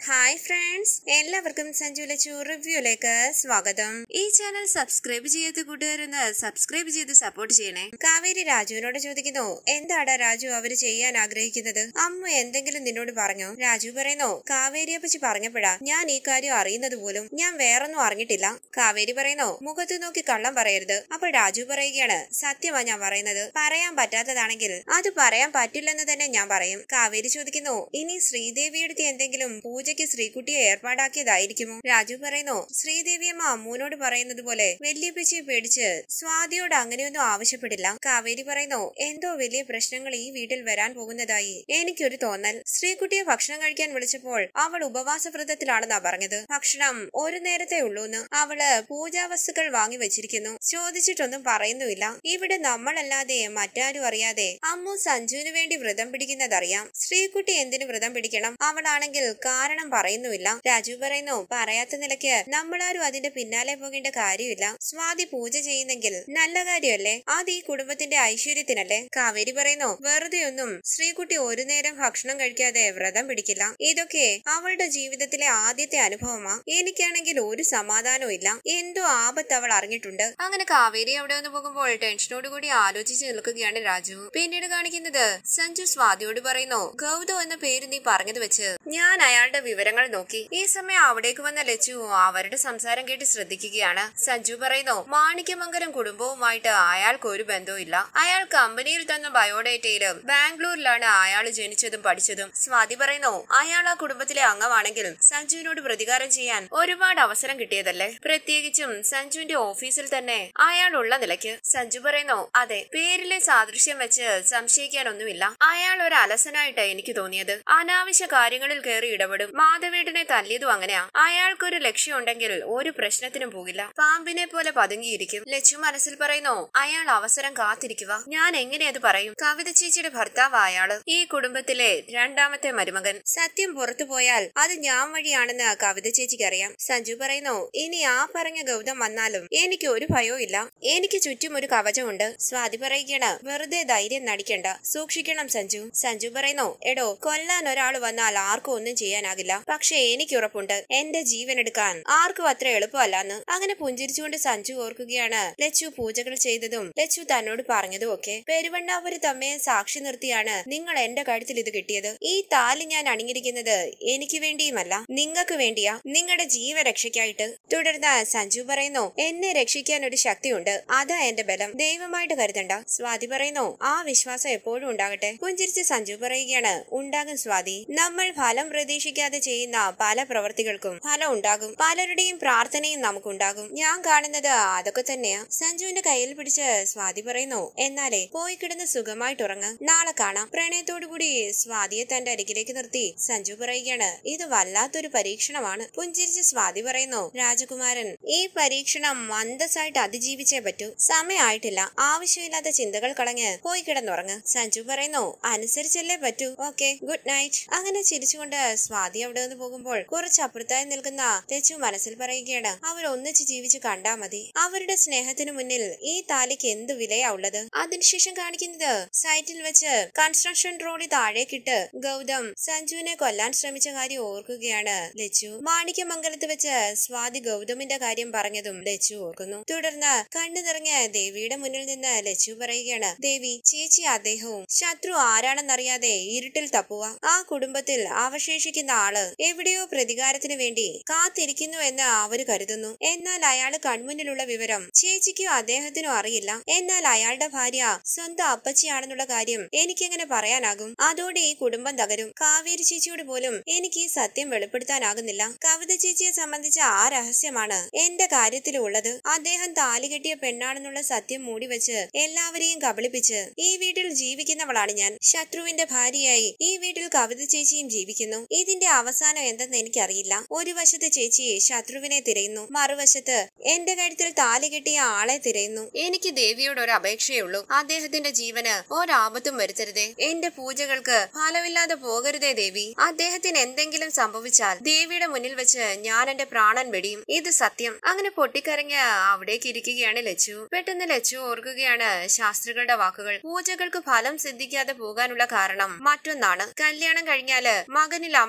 hi friends എല്ലാവർക്കും സഞ്ജു ലച്ചു റിവ്യൂലേക്ക് സ്വാഗതം ഈ ചാനൽ സബ്സ്ക്രൈബ് ചെയ്യാത്ത കൂട്ടുകാരൊന്ന് സബ്സ്ക്രൈബ് ചെയ്ത് സപ്പോർട്ട് ചെയ്യണേ കാവേരി രാജുവിനോട് ചോദിക്കുന്നു എന്താടാ രാജു അവര് ചെയ്യാൻ ആഗ്രഹിക്കുന്നത് അമ്മ എന്തെങ്കിലും നിന്നോട് പറഞ്ഞോ രാജു പറയുന്നു കാവേരിയെ പറ്റി പറഞ്ഞപ്പോഴാ ഞാൻ ഈ കാര്യം അറിയുന്നത് പോലും ഞാൻ വേറൊന്നും അറിഞ്ഞിട്ടില്ല കാവേരി പറയുന്നു മുഖത്ത് നോക്കി കള്ളം പറയരുത് അപ്പോൾ രാജു പറയുകയാണ് സത്യമാ ഞാൻ പറയുന്നത് പറയാൻ പറ്റാത്തതാണെങ്കിൽ അത് പറയാൻ പറ്റില്ലെന്ന് തന്നെ ഞാൻ പറയും കാവേരി ചോദിക്കുന്നു ഇനി ശ്രീദേവിയെടുത്ത് എന്തെങ്കിലും പൂജയ്ക്ക് ശ്രീകുട്ടിയെ ഏർപ്പാടാക്കിയതായിരിക്കുമോ രാജു പറയുന്നു ശ്രീദേവിയമ്മ അമ്മൂനോട് പറയുന്നത് പോലെ വല്യപ്പച്ചിയെ പേടിച്ച് സ്വാതിയോട് അങ്ങനെയൊന്നും ആവശ്യപ്പെടില്ല കാവേരി പറയുന്നു എന്തോ വലിയ പ്രശ്നങ്ങൾ ഈ വീട്ടിൽ വരാൻ പോകുന്നതായി എനിക്കൊരു തോന്നൽ ശ്രീകുട്ടിയെ ഭക്ഷണം കഴിക്കാൻ വിളിച്ചപ്പോൾ അവൾ ഉപവാസ വ്രതത്തിലാണെന്നാ പറഞ്ഞത് ഭക്ഷണം ഒരു നേരത്തെ ഉള്ളൂന്ന് അവള് പൂജാവസ്തുക്കൾ വാങ്ങി വെച്ചിരിക്കുന്നു ചോദിച്ചിട്ടൊന്നും പറയുന്നുമില്ല ഇവിടെ നമ്മളല്ലാതെ മറ്റാരും അറിയാതെ അമ്മു സഞ്ജുവിന് വേണ്ടി വ്രതം പിടിക്കുന്നതറിയാം ശ്രീകുട്ടി എന്തിനു വ്രതം പിടിക്കണം അവളാണെങ്കിൽ കാരണം പറയുന്നുമില്ല രാജു പറയുന്നു പറയാത്ത നിലയ്ക്ക് നമ്മളാരും അതിന്റെ പിന്നാലെ പോകേണ്ട കാര്യമില്ല സ്വാതി പൂജ ചെയ്യുന്നെങ്കിൽ നല്ല കാര്യമല്ലേ അത് ഈ കുടുംബത്തിന്റെ ഐശ്വര്യത്തിനല്ലേ കാവേരി പറയുന്നു വെറുതെ ഒന്നും ശ്രീകുട്ടി ഒരു നേരം ഭക്ഷണം കഴിക്കാതെ വ്രതം പിടിക്കില്ല ഇതൊക്കെ അവളുടെ ജീവിതത്തിലെ ആദ്യത്തെ അനുഭവമാ എനിക്കാണെങ്കിൽ ഒരു സമാധാനവും ഇല്ല എന്തോ ആപത്ത് അവൾ അറിഞ്ഞിട്ടുണ്ട് അങ്ങനെ കാവേരി അവിടെ നിന്ന് പോകുമ്പോൾ ടെൻഷനോട് കൂടി ആലോചിച്ച് നിൽക്കുകയാണ് രാജു പിന്നീട് കാണിക്കുന്നത് സഞ്ജു സ്വാതിയോട് പറയുന്നു ഗൗതം എന്ന പേര് നീ പറഞ്ഞത് വെച്ച് ഞാൻ അയാളുടെ വിവരങ്ങൾ നോക്കി ഈ സമയം അവിടേക്ക് വന്ന ലച്ചു അവരുടെ സംസാരം കേട്ട് ശ്രദ്ധിക്കുകയാണ് സഞ്ജു പറയുന്നു മാണിക്യമംഗലം കുടുംബവുമായിട്ട് അയാൾക്ക് ഒരു ബന്ധവും ഇല്ല അയാൾ കമ്പനിയിൽ തന്ന ബയോഡേറ്റയിലും ബാംഗ്ലൂരിലാണ് അയാൾ ജനിച്ചതും പഠിച്ചതും സ്വാതി പറയുന്നു അയാൾ ആ കുടുംബത്തിലെ അംഗമാണെങ്കിലും സഞ്ജുവിനോട് പ്രതികാരം ചെയ്യാൻ ഒരുപാട് അവസരം കിട്ടിയതല്ലേ പ്രത്യേകിച്ചും സഞ്ജുവിന്റെ ഓഫീസിൽ തന്നെ അയാൾ ഉള്ള നിലയ്ക്ക് സഞ്ജു പറയുന്നു അതെ പേരിലെ സാദൃശ്യം വെച്ച് സംശയിക്കാനൊന്നുമില്ല അയാൾ ഒരു അലസനായിട്ട് എനിക്ക് തോന്നിയത് അനാവശ്യ കാര്യങ്ങളിൽ കയറി ഇടപെടും മാധവേട്ടനെ തല്ലിയതും അങ്ങനെയാ അയാൾക്കൊരു ലക്ഷ്യമുണ്ടെങ്കിൽ ഒരു പ്രശ്നത്തിനും പോകില്ല പാമ്പിനെ പോലെ പതുങ്ങിയിരിക്കും ലച്ചു മനസ്സിൽ പറയുന്നു അയാൾ അവസരം കാത്തിരിക്കുക ഞാൻ എങ്ങനെ അത് പറയും കവിത ചേച്ചിയുടെ ഭർത്താവ് അയാള് ഈ കുടുംബത്തിലെ രണ്ടാമത്തെ മരുമകൻ സത്യം പുറത്തു പോയാൽ അത് ഞാൻ വഴിയാണെന്ന് കവിത ചേച്ചിക്ക് അറിയാം സഞ്ജു പറയുന്നു ഇനി ആ പറഞ്ഞ ഗൗതം വന്നാലും എനിക്ക് ഒരു ഭയവും ഇല്ല എനിക്ക് ചുറ്റും ഒരു കവചമുണ്ട് സ്വാതി പറയുകയാണ് വെറുതെ ധൈര്യം നടിക്കണ്ട സൂക്ഷിക്കണം സഞ്ജു സഞ്ജു പറയുന്നു എടോ കൊല്ലാൻ ഒരാൾ വന്നാൽ ആർക്കും ഒന്നും ചെയ്യാനാകില്ല പക്ഷെ എനിക്ക് ഉറപ്പുണ്ട് എന്റെ ജീവൻ എടുക്കാൻ ആർക്കും അത്ര എളുപ്പമല്ലെന്ന് അങ്ങനെ പുഞ്ചിരിച്ചുകൊണ്ട് സഞ്ജു ഓർക്കുകയാണ് ലച്ചു പൂജകൾ ചെയ്തതും ലച്ചു തന്നോട് പറഞ്ഞതും ഒക്കെ പെരുവണ്ണാപുരത്ത് അമ്മയെ സാക്ഷി നിർത്തിയാണ് നിങ്ങൾ എന്റെ കഴുത്തിൽ ഇത് കിട്ടിയത് ഈ താലി ഞാൻ അണിഞ്ഞിരിക്കുന്നത് എനിക്ക് വേണ്ടിയുമല്ല നിങ്ങൾക്ക് വേണ്ടിയാ നിങ്ങളുടെ ജീവരക്ഷയ്ക്കായിട്ട് തുടർന്ന് സഞ്ജു പറയുന്നു എന്നെ രക്ഷിക്കാൻ ഒരു ശക്തിയുണ്ട് അതാ എന്റെ ബലം ദൈവമായിട്ട് കരുതണ്ട സ്വാതി പറയുന്നു ആ വിശ്വാസം എപ്പോഴും ഉണ്ടാകട്ടെ പുഞ്ചിരിച്ച് സഞ്ജു പറയുകയാണ് ഉണ്ടാകും സ്വാതി നമ്മൾ ഫലം പ്രതീക്ഷിക്കാതെ ചെയ്യുന്ന പല പ്രവർത്തികൾക്കും ഫലം ഉണ്ടാകും പലരുടെയും പ്രാർത്ഥനയും നമുക്കുണ്ടാകും ഞാൻ കാണുന്നത് അതൊക്കെ തന്നെയാ സഞ്ജുവിന്റെ കയ്യിൽ പിടിച്ച് സ്വാതി പറയുന്നു എന്നാലേ പോയി കിടന്ന് സുഖമായിട്ട് ഉറങ്ങ് നാളെ കാണാം പ്രണയത്തോടു കൂടി സ്വാതിയെ തന്റെ അരികിലേക്ക് നിർത്തി സഞ്ജു പറയുകയാണ് ഇത് വല്ലാത്തൊരു പരീക്ഷണമാണ് പുഞ്ചിരിച്ച് സ്വാതി പറയുന്നു രാജകുമാരൻ ഈ പരീക്ഷണം മന്ദസായിട്ട് അതിജീവിച്ചേ പറ്റൂ സമയമായിട്ടില്ല ആവശ്യമില്ലാത്ത ചിന്തകൾ കളഞ്ഞ് പോയി കിടന്നുറങ്ങ് സഞ്ജു പറയുന്നു അനുസരിച്ചല്ലേ പറ്റൂ ഓക്കെ ഗുഡ് നൈറ്റ് അങ്ങനെ ചിരിച്ചുകൊണ്ട് സ്വാതി അവിടെ നിന്ന് പോകുമ്പോൾ കുറച്ച് അപ്പുറത്തായി നിൽക്കുന്ന ലച്ചു മനസ്സിൽ പറയുകയാണ് അവർ ഒന്നിച്ച് ജീവിച്ച് കണ്ടാ മതി അവരുടെ സ്നേഹത്തിനു മുന്നിൽ ഈ താലിക്ക് എന്ത് വിലയാ ഉള്ളത് അതിനുശേഷം കാണിക്കുന്നത് സൈറ്റിൽ വെച്ച് കൺസ്ട്രക്ഷൻ റോഡിൽ താഴേക്കിട്ട് ഗൗതം സഞ്ജുവിനെ കൊല്ലാൻ ശ്രമിച്ച കാര്യം ഓർക്കുകയാണ് ലച്ചു മാണിക്യമംഗലത്ത് വെച്ച് സ്വാതി ഗൗതമിന്റെ കാര്യം പറഞ്ഞതും ലച്ചു ഓർക്കുന്നു തുടർന്ന് കണ്ണു നിറഞ്ഞ ദേവിയുടെ മുന്നിൽ നിന്ന് ലച്ചു പറയുകയാണ് ദേവി ചേച്ചി അദ്ദേഹവും ശത്രു ആരാണെന്നറിയാതെ ഇരുട്ടിൽ തപ്പുക ആ കുടുംബത്തിൽ അവശേഷിക്കുന്ന ആള് എവിടെയോ പ്രതികാരത്തിന് വേണ്ടി കാത്തിരിക്കുന്നു എന്ന് അവര് കരുതുന്നു എന്നാൽ അയാള് കൺമുന്നിലുള്ള വിവരം ചേച്ചിക്കോ അദ്ദേഹത്തിനോ അറിയില്ല എന്നാൽ അയാളുടെ ഭാര്യ സ്വന്തം അപ്പച്ചിയാണെന്നുള്ള കാര്യം എനിക്കെങ്ങനെ പറയാനാകും അതോടെ ഈ കുടുംബം തകരും കാവേരി ചേച്ചിയോട് പോലും എനിക്ക് ഈ സത്യം വെളിപ്പെടുത്താനാകുന്നില്ല കവിത ചേച്ചിയെ സംബന്ധിച്ച ആ രഹസ്യമാണ് എന്റെ കാര്യത്തിലുള്ളത് അദ്ദേഹം താലി കെട്ടിയ പെണ്ണാണെന്നുള്ള സത്യം മൂടിവെച്ച് എല്ലാവരെയും കബളിപ്പിച്ച് ഈ വീട്ടിൽ ജീവിക്കുന്നവളാണ് ഞാൻ ശത്രുവിന്റെ ഭാര്യയായി ഈ വീട്ടിൽ കവിത ചേച്ചിയും ജീവിക്കുന്നു ഇതിന്റെ അവസാനം എന്തെന്ന് എനിക്കറിയില്ല ഒരു വശത്ത് ചേച്ചി ശത്രുവിനെ തിരയുന്നു മറുവശത്ത് എന്റെ കഴുത്തിൽ താലി കെട്ടിയ ആളെ തിരയുന്നു എനിക്ക് ദേവിയോട് ഒരു അപേക്ഷയേ ഉള്ളൂ അദ്ദേഹത്തിന്റെ ജീവന് ഒരാപത്തും വരുത്തരുതേ എന്റെ പൂജകൾക്ക് ഫലമില്ലാതെ പോകരുതേ ദേവി അദ്ദേഹത്തിന് എന്തെങ്കിലും സംഭവിച്ചാൽ ദേവിയുടെ മുന്നിൽ വെച്ച് ഞാൻ എന്റെ പ്രാണൻ വെടിയും ഇത് സത്യം അങ്ങനെ പൊട്ടിക്കരഞ്ഞ് അവിടേക്ക് ഇരിക്കുകയാണ് ലച്ചു പെട്ടെന്ന് ലച്ചു ഓർക്കുകയാണ് ശാസ്ത്രികളുടെ വാക്കുകൾ പൂജകൾക്ക് ഫലം സിദ്ധിക്കാതെ പോകാനുള്ള കാരണം മറ്റൊന്നാണ് കല്യാണം കഴിഞ്ഞാല് മകനിൽ അമ്മയ്ക്കുള്ള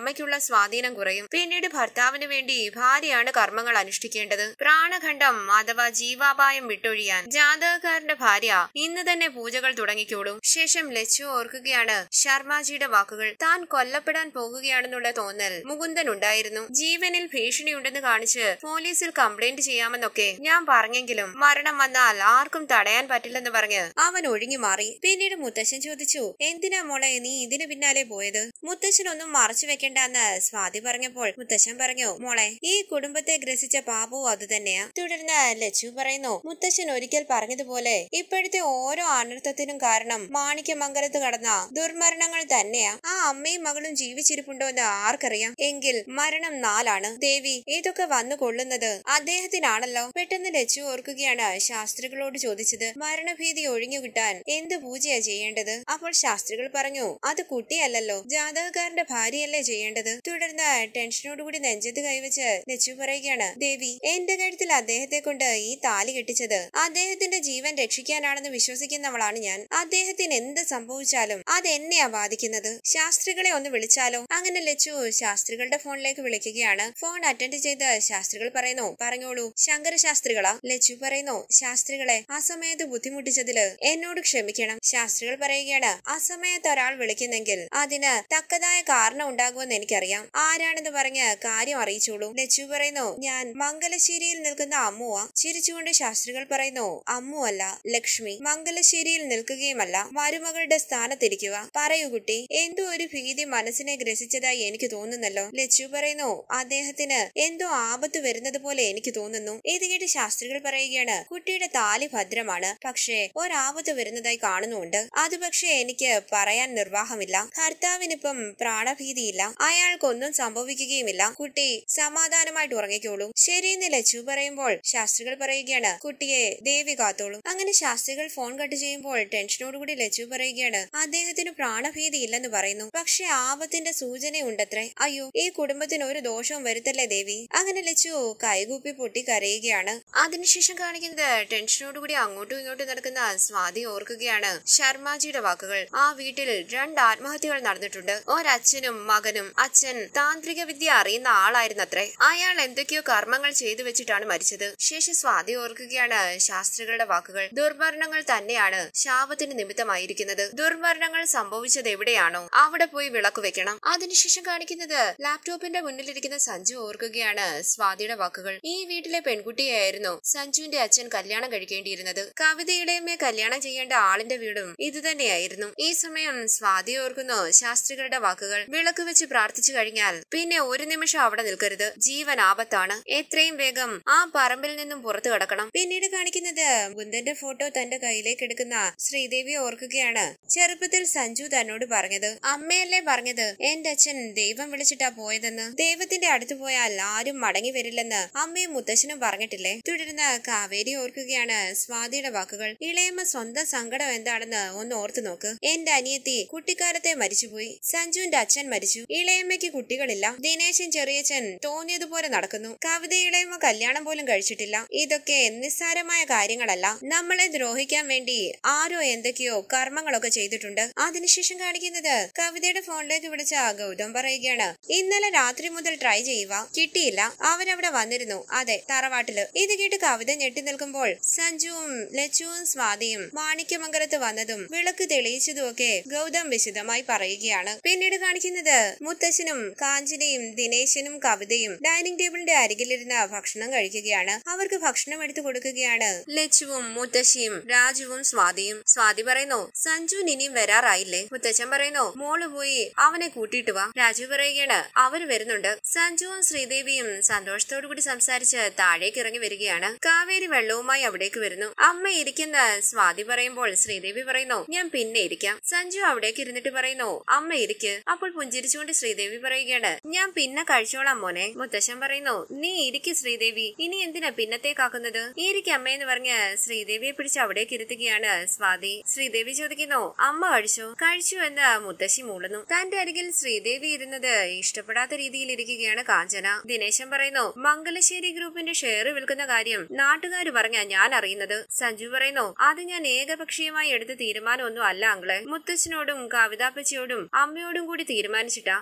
സ്വാധീനം കുറയും പിന്നീട് ഭർത്താവിന് വേണ്ടി ഭാര്യയാണ് കർമ്മങ്ങൾ അനുഷ്ഠിക്കേണ്ടത് പ്രാണഖണ്ഡം അഥവാ ജീവാപായം വിട്ടൊഴിയാൻ ജാതകക്കാരന്റെ ഭാര്യ ഇന്ന് തന്നെ പൂജകൾ തുടങ്ങിക്കോളൂ ശേഷം ലച്ചു ഓർക്കുകയാണ് ശർമാജിയുടെ വാക്കുകൾ താൻ കൊല്ലപ്പെടാൻ പോകുകയാണെന്നുള്ള തോന്നൽ മുകുന്ദൻ ഉണ്ടായിരുന്നു ജീവനിൽ ഭീഷണിയുണ്ടെന്ന് കാണിച്ച് പോലീസിൽ കംപ്ലൈന്റ് ചെയ്യാമെന്നൊക്കെ ഞാൻ പറഞ്ഞെങ്കിലും മരണം വന്നാൽ ആർക്കും തടയാൻ പറ്റില്ലെന്ന് പറഞ്ഞ് അവൻ ഒഴിഞ്ഞു മാറി പിന്നീട് മുത്തശ്ശൻ ചോദിച്ചു എന്തിനാ മോളെ നീ ഇതിന് പിന്നാലെ പോയത് മുത്തശ്ശൻ ഒന്നും മറച്ചു വെക്കണ്ടെന്ന് സ്വാതി പറഞ്ഞപ്പോൾ മുത്തശ്ശൻ പറഞ്ഞു മോളെ ഈ കുടുംബത്തെ ഗ്രസിച്ച പാപവും അത് തന്നെയാ തുടർന്ന് ലച്ചു പറയുന്നു മുത്തശ്ശൻ ഒരിക്കൽ പറഞ്ഞതുപോലെ ഇപ്പോഴത്തെ ഓരോ അനർത്ഥത്തിനും കാരണം മാണിക്യമംഗലത്ത് കടന്ന ദുർമരണങ്ങൾ തന്നെയാ ആ അമ്മയും മകളും ജീവിച്ചിരിപ്പുണ്ടോ എന്ന് ആർക്കറിയാം എങ്കിൽ മരണം നാലാണ് ദേവി ഇതൊക്കെ വന്നു കൊള്ളുന്നത് അദ്ദേഹത്തിനാണല്ലോ പെട്ടെന്ന് ലച്ചു ഓർക്കുകയാണ് ശാസ്ത്രികളോട് ചോദിച്ചത് മരണഭീതി ഒഴിഞ്ഞു കിട്ടാൻ എന്ത് പൂജയാ ചെയ്യേണ്ടത് അപ്പോൾ ശാസ്ത്രികൾ പറഞ്ഞു അത് കുട്ടിയല്ലല്ലോ ജാതകക്കാരന്റെ ഭാര്യയല്ലേ ചെയ്യേണ്ടത് തുടർന്ന് ടെൻഷനോടുകൂടി നെഞ്ചത്ത് കൈവച്ച് ലച്ചു പറയുകയാണ് ദേവി എന്റെ കഴുത്തിൽ അദ്ദേഹത്തെ കൊണ്ട് ഈ താലി കെട്ടിച്ചത് അദ്ദേഹത്തിന്റെ ജീവൻ രക്ഷിക്കാനാണെന്ന് വിശ്വസിക്കുന്നവളാണ് ഞാൻ അദ്ദേഹത്തിന് എന്ത് സംഭവിച്ചാലും അത് എന്നെയാ ബാധിക്കുന്നത് ശാസ്ത്രികളെ ഒന്ന് വിളിച്ചാലോ അങ്ങനെ ലച്ചു ശാസ്ത്രികളുടെ ഫോണിലേക്ക് വിളിക്കുകയാണ് ഫോൺ അറ്റൻഡ് ചെയ്ത് ശാസ്ത്രികൾ പറയുന്നു പറഞ്ഞോളൂ ശങ്കര ശാസ്ത്രികളാ ലച്ചു പറയുന്നു ശാസ്ത്രികളെ ആ സമയത്ത് ബുദ്ധിമുട്ടിച്ചതില് എന്നോട് ക്ഷമിക്കണം ശാസ്ത്രികൾ പറയുകയാണ് ആ സമയത്ത് ഒരാൾ വിളിക്കുന്നെങ്കിൽ അതിന് തക്കതായ കാരണം ഉണ്ടാകുമെന്ന് എനിക്കറിയാം ആരാണെന്ന് പറഞ്ഞ് കാര്യം അറിയിച്ചോളൂ ലച്ചു പറയുന്നു ഞാൻ മംഗലശ്ശേരിയിൽ നിൽക്കുന്ന അമ്മുവ ചിരിച്ചുകൊണ്ട് ശാസ്ത്രികൾ പറയുന്നു അമ്മു അല്ല ലക്ഷ്മി മംഗലശ്ശേരിയിൽ നിൽക്കുകയുമല്ല മരുമകളുടെ സ്ഥാനത്തിരിക്കുക പറയൂ കുട്ടി എന്തോ ഒരു ഭീതി മനസ്സിനെ ഗ്രസിച്ചതായി എനിക്ക് തോന്നുന്നല്ലോ ലച്ചു പറയുന്നു അദ്ദേഹത്തിന് എന്തോ ആപത്ത് വരുന്നത് പോലെ എനിക്ക് തോന്നുന്നു ഇത് കേട്ട് ശാസ്ത്രികൾ പറയുകയാണ് കുട്ടിയുടെ താലി ഭദ്രമാണ് പക്ഷേ ഒരാപത്ത് വരുന്നതായി കാണുന്നുണ്ട് അത് പക്ഷേ എനിക്ക് പറയാൻ നിർവാഹമില്ല ഭർത്താവിനിപ്പം പ്രാണഭീതിയില്ല അയാൾക്കൊന്നും സംഭവിക്കുകയുമില്ല കുട്ടി സമാധാനമായിട്ട് ഉറങ്ങിക്കോളൂ ശരിയെന്ന് ലച്ചു പറയുമ്പോൾ ശാസ്ത്രികൾ പറയുകയാണ് കുട്ടിയെ ദേവി കാത്തോളൂ അങ്ങനെ ശാസ്ത്രികൾ ഫോൺ കട്ട് ചെയ്യുമ്പോൾ ടെൻഷനോടുകൂടി ലച്ചു പറയുകയാണ് അദ്ദേഹത്തിന് പ്രാണഭീതി ഇല്ലെന്ന് പറയുന്നു പക്ഷെ ആപത്തിന്റെ സൂചനയുണ്ടത്രേ അയ്യോ ഈ കുടുംബത്തിന് ഒരു ദോഷവും വരുത്തല്ലേ ദേവി അങ്ങനെ ലച്ചു കൈകൂപ്പി പൊട്ടി കരയുകയാണ് അതിനുശേഷം കാണിക്കുന്നത് ടെൻഷനോടുകൂടി അങ്ങോട്ടും ഇങ്ങോട്ടും നടക്കുന്ന സ്വാതി ഓർക്കുകയാണ് ശർമാജിയുടെ വാക്കുകൾ ആ വീട്ടിൽ രണ്ട് ആത്മഹത്യകൾ നടന്നിട്ടുണ്ട് ഒരച്ഛനും മകനും അച്ഛൻ താന്ത്രിക വിദ്യ അറിയുന്ന ആളായിരുന്നത്രേ അയാൾ എന്തൊക്കെയോ കർമ്മങ്ങൾ ചെയ്തു വെച്ചിട്ടാണ് മരിച്ചത് ശേഷം സ്വാതി ഓർക്കുകയാണ് ശാസ്ത്രികളുടെ വാക്കുകൾ ദുർമരണങ്ങൾ തന്നെയാണ് ശാപത്തിന് നിമിത്തമായിരിക്കുന്നത് ദുർമരണങ്ങൾ സംഭവിച്ചത് എവിടെയാണോ അവിടെ പോയി വിളക്ക് വെക്കണം അതിനുശേഷം കാണിക്കുന്നത് ലാപ്ടോപ്പിന്റെ മുന്നിലിരിക്കുന്ന സഞ്ജു ഓർക്കുകയാണ് സ്വാതിയുടെ വാക്കുകൾ ഈ വീട്ടിലെ പെൺകുട്ടിയായിരുന്നു സഞ്ജുവിന്റെ അച്ഛൻ കല്യാണം കഴിക്കേണ്ടിയിരുന്നത് കവിതയുടെയമ്മയെ കല്യാണം ചെയ്യേണ്ട ആളിന്റെ വീടും ഇതുതന്നെയായിരുന്നു ഈ സമയം സ്വാതി ഓർക്കുന്നു ശാസ്ത്രികളുടെ വാക്കുകൾ വിളക്ക് വെച്ച് പ്രാർത്ഥിച്ചു കഴിഞ്ഞാൽ പിന്നെ ഒരു നിമിഷം അവിടെ നിൽക്കരുത് ജീവൻ ആപത്താണ് എത്രയും വേഗം ആ പറമ്പിൽ നിന്നും പുറത്തു കടക്കണം പിന്നീട് കാണിക്കുന്നത് ബുദ്ധന്റെ ഫോട്ടോ തന്റെ കയ്യിലേക്ക് എടുക്കുന്ന ശ്രീദേവി ഓർക്കുകയാണ് ചെറുപ്പത്തിൽ സഞ്ജു തന്നോട് പറഞ്ഞത് അമ്മയല്ലേ പറഞ്ഞത് എന്റെ അച്ഛൻ ദൈവം വിളിച്ചിട്ടാ പോയതെന്ന് ദൈവത്തിന്റെ അടുത്ത് പോയാൽ ആരും മടങ്ങി വരില്ലെന്ന് അമ്മയും മുത്തശ്ശനും പറഞ്ഞിട്ടില്ലേ തുടർന്ന് കാവേരി ഓർക്കുകയാണ് സ്വാതിയുടെ വാക്കുകൾ ഇളയമ്മ സ്വന്തം സങ്കടം എന്താണെന്ന് ഒന്ന് ഓർത്തു നോക്ക് എന്റെ അനിയത്തി കുട്ടിക്കാലത്തെ മരിച്ചുപോയി സഞ്ജുവിന്റെ അച്ഛൻ മരിച്ചു ഇളയമ്മയ്ക്ക് കുട്ടികളില്ല ദിനേശൻ ചെറിയച്ഛൻ തോന്നിയതുപോലെ നടക്കുന്നു കവിത ഇളയമ്മ കല്യാണം പോലും കഴിച്ചിട്ടില്ല ഇതൊക്കെ നിസ്സാരമായ കാര്യങ്ങളല്ല നമ്മളെ ദ്രോഹിക്കാൻ വേണ്ടി ആരോ എന്തൊക്കെയോ കർമ്മങ്ങളൊക്കെ ചെയ്തിട്ടുണ്ട് അതിനുശേഷം കാണിക്കുന്നത് കവിതയുടെ ഫോണിലേക്ക് വിളിച്ച ഗൗതം പറയുകയാണ് ഇന്നലെ രാത്രി മുതൽ ട്രൈ ചെയ്യുക കിട്ടിയില്ല അവരവിടെ വന്നിരുന്നു അതെ തറവാട്ടില് ഇത് കേട്ട് കവിത ഞെട്ടി നിൽക്കുമ്പോൾ സഞ്ജുവും ലച്ചുവും സ്വാതിയും മാണിക്യമംഗലത്ത് വന്നതും വിളക്ക് തെളിയിച്ചതും ഒക്കെ ഗൗതം വിശദമായി പറയുകയാണ് പിന്നീട് കാണിക്കുന്നത് മുത്തശ്ശനും കാഞ്ചനയും ദിനേശനും കവിതയും ഡൈനിങ് ടേബിളിന്റെ അരികിലിരുന്ന ഭക്ഷണം കഴിക്കുകയാണ് അവർക്ക് ഭക്ഷണം എടുത്തു കൊടുക്കുകയാണ് ലച്ചുവും മുത്തശ്ശിയും രാജുവും സ്വാതിയും സ്വാതി പറയുന്നു സഞ്ജു ഇനിയും വരാറായില്ലേ മുത്തച്ഛൻ പറയുന്നു മോള് പോയി അവനെ കൂട്ടിയിട്ട് വാ രാജു പറയുകയാണ് അവര് വരുന്നുണ്ട് സഞ്ജുവും ശ്രീദേവിയും സന്തോഷത്തോടു കൂടി സംസാരിച്ച് താഴേക്ക് ഇറങ്ങി വരികയാണ് കാവേരി വെള്ളവുമായി അവിടേക്ക് വരുന്നു അമ്മ ഇരിക്കുന്ന സ്വാതി പറയുമ്പോൾ ശ്രീദേവി പറയുന്നു ഞാൻ പിന്നെ ഇരിക്കാം സഞ്ജു അവിടേക്ക് ഇരുന്നിട്ട് പറയുന്നു അമ്മ ഇരിക്ക് അപ്പോൾ പുഞ്ചിരിച്ചുകൊണ്ട് ശ്രീദേവി പറയുകയാണ് ഞാൻ പിന്നെ കഴിച്ചോളാം മോനെ മുത്തശ്ശൻ പറയുന്നു നീ ഇരിക്ക് ശ്രീദേവി ഇനി എന്തിനാ പിന്നത്തേക്കാക്കുന്നത് ഇരിക്ക് അമ്മയെന്ന് പറഞ്ഞ് ശ്രീദേവിയെ പിടിച്ച് അവിടേക്ക് ഇരുത്തുകയാണ് സ്വാതി ശ്രീദേവി ചോദിക്കുന്നു അമ്മ കഴിച്ചോ കഴിച്ചു എന്ന് മുത്തശ്ശി മൂളുന്നു തന്റെ അരികിൽ ശ്രീദേവി ഇരുന്നത് ഇഷ്ടപ്പെടാത്ത രീതിയിൽ ഇരിക്കുകയാണ് കാഞ്ചന ദിനേശൻ പറയുന്നു മംഗലശ്ശേരി ഗ്രൂപ്പിന്റെ ഷെയർ വിൽക്കുന്ന കാര്യം നാട്ടുകാർ പറഞ്ഞ ഞാൻ അറിയുന്നത് സഞ്ജു പറയുന്നു അത് ഞാൻ ഏകപക്ഷീയമായി എടുത്ത തീരുമാനമൊന്നും അല്ല അങ്ങളെ മുത്തച്ഛനോടും കവിതാപ്പച്ചിയോടും അമ്മയോടും കൂടി തീരുമാനിച്ചിട്ടാ അതിന്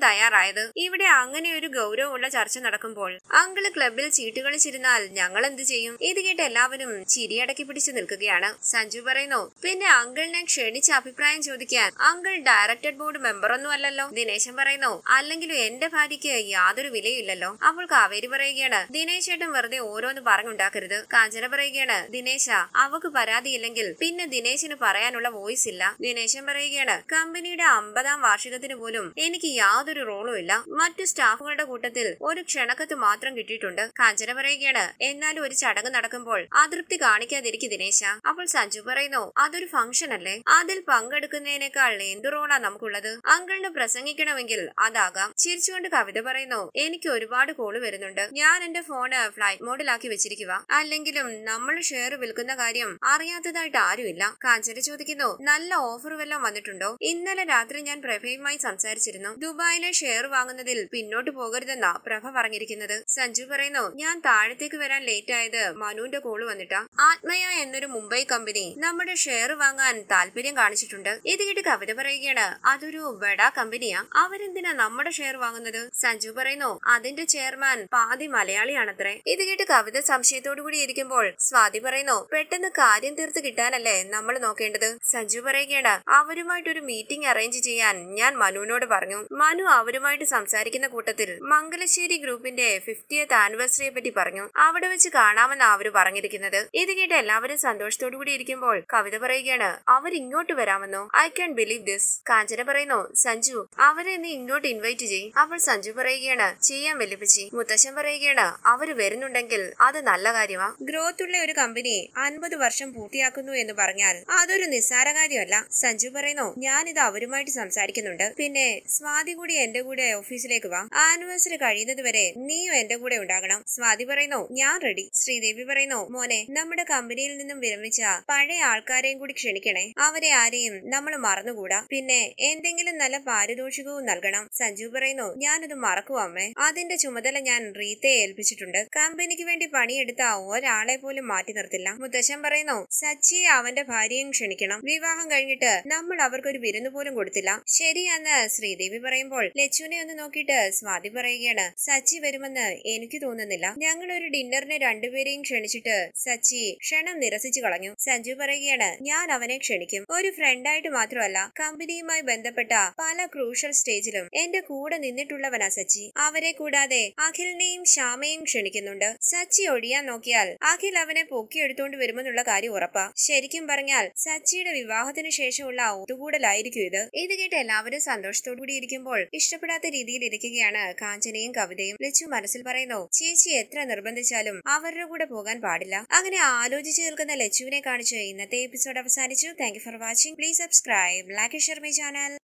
തയ്യാറായത് ഇവിടെ അങ്ങനെ ഒരു ഗൗരവമുള്ള ചർച്ച നടക്കുമ്പോൾ അങ്കിള് ക്ലബിൽ ചീട്ട് കളിച്ചിരുന്നാൽ ഞങ്ങൾ എന്ത് ചെയ്യും ഇത് കേട്ട് എല്ലാവരും ചിരിയടക്കി പിടിച്ചു നിൽക്കുകയാണ് സഞ്ജു പറയുന്നു പിന്നെ അങ്കിളിനെ ക്ഷണിച്ച് അഭിപ്രായം ചോദിക്കാൻ അങ്കിൾ ഡയറക്ടഡ് ബോർഡ് മെമ്പർ ഒന്നും അല്ലല്ലോ ദിനേശൻ പറയുന്നു അല്ലെങ്കിലും എന്റെ ഭാര്യയ്ക്ക് യാതൊരു വിലയില്ലല്ലോ അപ്പോൾ കാവേരി പറയുകയാണ് ദിനേശ് ചേട്ടൻ വെറുതെ ഓരോന്ന് പറഞ്ഞുണ്ടാക്കരുത് കാഞ്ചന പറയുകയാണ് ദിനേശ അവക്ക് പരാതിയില്ലെങ്കിൽ പിന്നെ ദിനേശിന് പറയാനുള്ള വോയിസ് ഇല്ല ദിനേശൻ പറയുകയാണ് കമ്പനിയുടെ അമ്പതാം വാർഷികത്തിന് പോലും എനിക്ക് യാതൊരു റോളും ഇല്ല മറ്റു സ്റ്റാഫുകളുടെ കൂട്ടത്തിൽ ഒരു ക്ഷണക്കത്ത് മാത്രം കിട്ടിയിട്ടുണ്ട് കാഞ്ചന പറയുകയാണ് എന്നാലും ഒരു ചടങ്ങ് നടക്കുമ്പോൾ അതൃപ്തി കാണിക്കാതിരിക്കും ദിനേശ അപ്പോൾ സഞ്ജു പറയുന്നു അതൊരു ഫംഗ്ഷൻ അല്ലേ അതിൽ പങ്കെടുക്കുന്നതിനേക്കാൾ എന്തു റോളാ നമുക്കുള്ളത് അങ്കിളിന് പ്രസംഗിക്കണമെങ്കിൽ അതാകാം ചിരിച്ചുകൊണ്ട് കവിത പറയുന്നു എനിക്ക് ഒരുപാട് കോള് വരുന്നുണ്ട് ഞാൻ എന്റെ ഫോണ് ഫ്ലൈറ്റ് മോഡിലാക്കി വെച്ചിരിക്കുക അല്ലെങ്കിലും നമ്മൾ ഷെയർ വിൽക്കുന്ന കാര്യം അറിയാത്തതായിട്ട് ആരുമില്ല കാഞ്ചന ചോദിക്കുന്നു നല്ല ഓഫർ വല്ലതും വന്നിട്ടുണ്ടോ ഇന്നലെ രാത്രി ഞാൻ പ്രഭയുമായി സംസാരിച്ചിരുന്നു ദുബായിലെ ഷെയർ വാങ്ങുന്നതിൽ പിന്നോട്ട് പോകരുതെന്നാ പ്രഭ പറഞ്ഞിരിക്കുന്നത് സഞ്ജു പറയുന്നു ഞാൻ താഴത്തേക്ക് വരാൻ ലേറ്റ് ആയത് മനുവിന്റെ കോള് വന്നിട്ടാ ആത്മയ എന്നൊരു മുംബൈ കമ്പനി നമ്മുടെ ഷെയർ വാങ്ങാൻ താല്പര്യം കാണിച്ചിട്ടുണ്ട് ഇത് കേട്ട് കവിത പറയുകയാണ് അതൊരു ബഡാ കമ്പനിയാ അവരെന്തിനാ നമ്മുടെ ഷെയർ വാങ്ങുന്നത് സഞ്ജു പറയുന്നു അതിന്റെ ചെയർമാൻ പാതി മലയാളിയാണത്രേ ഇത് കേട്ട് കവിത സംശയത്തോടു കൂടി ഇരിക്കുമ്പോൾ സ്വാതി പറയുന്നു പെട്ടെന്ന് കാര്യം തീർത്ത് കിട്ടാനല്ലേ നമ്മൾ നോക്കേണ്ടത് സഞ്ജു പറയുകയാണ് അവരുമായിട്ടൊരു മീറ്റിംഗ് അറേഞ്ച് ചെയ്യാൻ ഞാൻ മനുവിനോട് പറഞ്ഞു മനു അവരുമായിട്ട് സംസാരിക്കുന്ന കൂട്ടത്തിൽ മംഗലശ്ശേരി ഗ്രൂപ്പിന്റെ ഫിഫ്റ്റിയത്ത് ആനിവേഴ്സറിയെ പറ്റി പറഞ്ഞു അവിടെ വെച്ച് കാണാമെന്നാ അവര് പറഞ്ഞിരിക്കുന്നത് ഇത് കേട്ട് എല്ലാവരും സന്തോഷത്തോടു കൂടി ഇരിക്കുമ്പോൾ കവിത പറയുകയാണ് അവർ ഇങ്ങോട്ട് വരാമെന്നോ I can believe this Kanchana പറയുന്നു സഞ്ജു അവരെ നീ ഇങ്ങോട്ട് ഇൻവൈറ്റ് ചെയ് അപ്പോൾ സഞ്ജു പറയുകയാണ് ചെയ്യാൻ വെല്ലുപ്പിച്ചി മുത്തശ്ശൻ പറയുകയാണ് അവര് വരുന്നുണ്ടെങ്കിൽ അത് നല്ല കാര്യമാ ഗ്രോത്ത് ഉള്ള ഒരു കമ്പനി അൻപത് വർഷം പൂർത്തിയാക്കുന്നു എന്ന് പറഞ്ഞാൽ അതൊരു നിസ്സാര കാര്യമല്ല സഞ്ജു പറയുന്നു ഞാനിത് അവരുമായിട്ട് സംസാരിക്കുന്നുണ്ട് പിന്നെ സ്വാതി കൂടി എന്റെ കൂടെ ഓഫീസിലേക്ക് വാ ആനിവേഴ്സറി കഴിയുന്നത് വരെ നീയും എന്റെ കൂടെ ഉണ്ടാകണം സ്വാതി പറയുന്നു ഞാൻ റെഡി ശ്രീദേവി പറയുന്നു മോനെ നമ്മുടെ കമ്പനിയിൽ നിന്നും വിരമിച്ച പഴയ ആൾക്കാരെയും കൂടി ക്ഷണിക്കണേ അവരെ ആരെയും നമ്മൾ മറന്നുകൂടാ പിന്നെ എന്തെങ്കിലും നല്ല പാരിതോഷികവും നൽകണം സഞ്ജു പറയുന്നു ഞാനത് മറക്കും അമ്മേ അതിന്റെ ചുമതല ഞാൻ റീത്തയെ ഏൽപ്പിച്ചിട്ടുണ്ട് കമ്പനിക്ക് വേണ്ടി പണിയെടുത്ത ഒരാളെ പോലും മാറ്റി നിർത്തില്ല മുത്തശ്ശൻ പറയുന്നു സച്ചിയെ അവന്റെ ഭാര്യയും ക്ഷണിക്കണം വിവാഹം കഴിഞ്ഞിട്ട് നമ്മൾ അവർക്കൊരു വിരുന്ന് പോലും കൊടുത്തില്ല ശരിയെന്ന് ശ്രീദേവി പറയുമ്പോൾ ലച്ചുവിനെ ഒന്ന് നോക്കിയിട്ട് സ്വാതി പറയുകയാണ് സച്ചി വരുമെന്ന് എനിക്ക് തോന്നുന്നില്ല ഞങ്ങൾ ഒരു ഡിന്നറിന് രണ്ടുപേരെയും ക്ഷണിച്ചിട്ട് സച്ചി ക്ഷണം നിരസിച്ചു കളഞ്ഞു സഞ്ജു പറയുകയാണ് ഞാൻ അവനെ ക്ഷണിക്കും ഒരു ഫ്രണ്ടായിട്ട് മാത്രമല്ല കമ്പനിയുമായി ബന്ധപ്പെട്ട പല ക്രൂഷ്യൽ സ്റ്റേജിലും എന്റെ കൂടെ നിന്നിട്ടുള്ളവനാ സച്ചി അവരെ കൂടാതെ അഖിലിനെയും ശ്യാമയും ക്ഷണിക്കുന്നുണ്ട് സച്ചി ഒഴിയാൻ നോക്കിയാൽ അഖിൽ അവനെ പൊക്കിയെടുത്തോണ്ട് വരുമെന്നുള്ള കാര്യം ഉറപ്പാ ശരിക്കും പറഞ്ഞാൽ സച്ചിയുടെ വിവാഹത്തിന് ശേഷമുള്ള ഒത്തുകൂടലായിരിക്കും ഇത് ഇത് കേട്ട് എല്ലാവരും സന്തോഷത്തോടു കൂടി ഇരിക്കുമ്പോൾ ഇഷ്ടപ്പെടാത്ത രീതിയിൽ ഇരിക്കുകയാണ് കാഞ്ചനയും കവിതയും ലച്ചു മനസ്സിൽ പറയുന്നു ചേച്ചി എത്ര നിർബന്ധിച്ചാലും അവരുടെ കൂടെ പോകാൻ പാടില്ല അങ്ങനെ ആലോചിച്ച് നിൽക്കുന്ന ലച്ചുവിനെ കാണിച്ച് ഇന്നത്തെ എപ്പിസോഡ് അവസാനിച്ചു thank you for watching please subscribe like share my channel